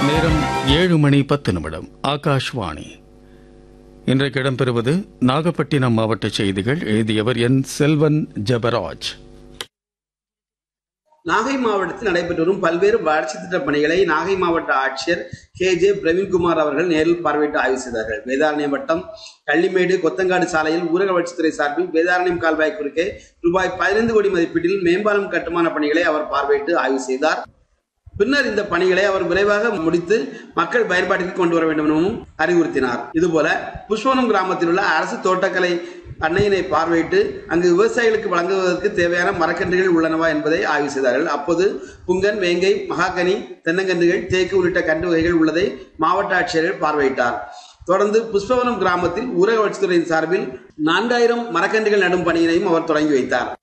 நேரம் ஏழு மணி பத்து நிமிடம் ஆகாஷ்வாணி இன்றைக்கு இடம்பெறுவது நாகப்பட்டினம் மாவட்ட செய்திகள் எழுதியவர் என் செல்வன் ஜெபராஜ் நாகை மாவட்டத்தில் நடைபெற்று வரும் பல்வேறு வளர்ச்சி திட்டப் பணிகளை நாகை மாவட்ட ஆட்சியர் கே ஜே பிரவீன்குமார் அவர்கள் நேரில் பார்வையிட்டு ஆய்வு செய்தார்கள் வேதாரண்யம் வட்டம் கள்ளிமேடு கொத்தங்காடு சாலையில் ஊரக வளர்ச்சித்துறை சார்பில் வேதாரண்யம் கால்வாய் குறுக்கே ரூபாய் பதினைந்து கோடி மதிப்பீட்டில் மேம்பாலம் கட்டுமான பணிகளை அவர் பார்வையிட்டு ஆய்வு செய்தார் பின்னர் இந்த பணிகளை அவர் விரைவாக முடித்து மக்கள் பயன்பாட்டிற்கு கொண்டு வர வேண்டும் எனவும் அறிவுறுத்தினார் இதுபோல புஷ்பவனம் கிராமத்தில் உள்ள அரசு தோட்டக்கலை அன்னையினை பார்வையிட்டு அங்கு விவசாயிகளுக்கு வழங்குவதற்கு தேவையான மரக்கன்றுகள் உள்ளனவா என்பதை ஆய்வு செய்தார்கள் அப்போது புங்கன் வேங்கை மகாகனி தென்னங்கன்றுகள் தேக்கு உள்ளிட்ட கன்று வகைகள் உள்ளதை மாவட்ட ஆட்சியர்கள் பார்வையிட்டார் தொடர்ந்து புஷ்பவனம் கிராமத்தில் ஊரக வளர்ச்சித்துறையின் சார்பில் நான்காயிரம் மரக்கன்றுகள் நடும் பணியினையும் அவர் தொடங்கி வைத்தார்